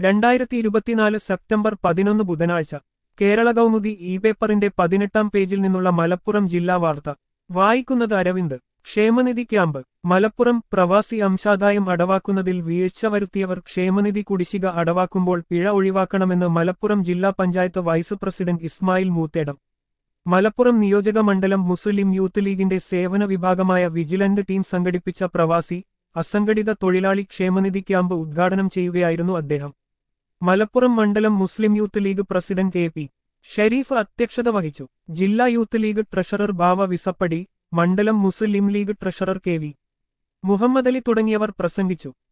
രണ്ടായിരത്തി ഇരുപത്തിനാല് സെപ്റ്റംബർ പതിനൊന്ന് ബുധനാഴ്ച കേരള കൗമുദി ഇ പേപ്പറിന്റെ പതിനെട്ടാം പേജിൽ നിന്നുള്ള മലപ്പുറം ജില്ലാ വാർത്ത വായിക്കുന്നത് അരവിന്ദ് ക്ഷേമനിധി ക്യാമ്പ് മലപ്പുറം പ്രവാസി അംശാദായം അടവാക്കുന്നതിൽ വീഴ്ച വരുത്തിയവർ ക്ഷേമനിധി കുടിശ്ശിക അടവാക്കുമ്പോൾ പിഴ ഒഴിവാക്കണമെന്ന് മലപ്പുറം ജില്ലാ പഞ്ചായത്ത് വൈസ് പ്രസിഡന്റ് ഇസ്മായിൽ മൂത്തേടം മലപ്പുറം നിയോജക മണ്ഡലം മുസ്ലിം യൂത്ത് ലീഗിന്റെ സേവന വിഭാഗമായ വിജിലന്റ് ടീം സംഘടിപ്പിച്ച പ്രവാസി അസംഘടിത തൊഴിലാളി ക്ഷേമനിധി ക്യാമ്പ് ഉദ്ഘാടനം ചെയ്യുകയായിരുന്നു അദ്ദേഹം മലപ്പുറം മണ്ഡലം Muslim Youth League president A P Sharif അധ്യക്ഷത വഹിച്ചു ജില്ലാ യൂത്ത് ലീഗ് ട്രഷറർ ബാവ വിസപ്പടി മണ്ഡലം Muslim League treasurer K V Muhammad Ali തുടങ്ങിയവർ പ്രസംഗിച്ചു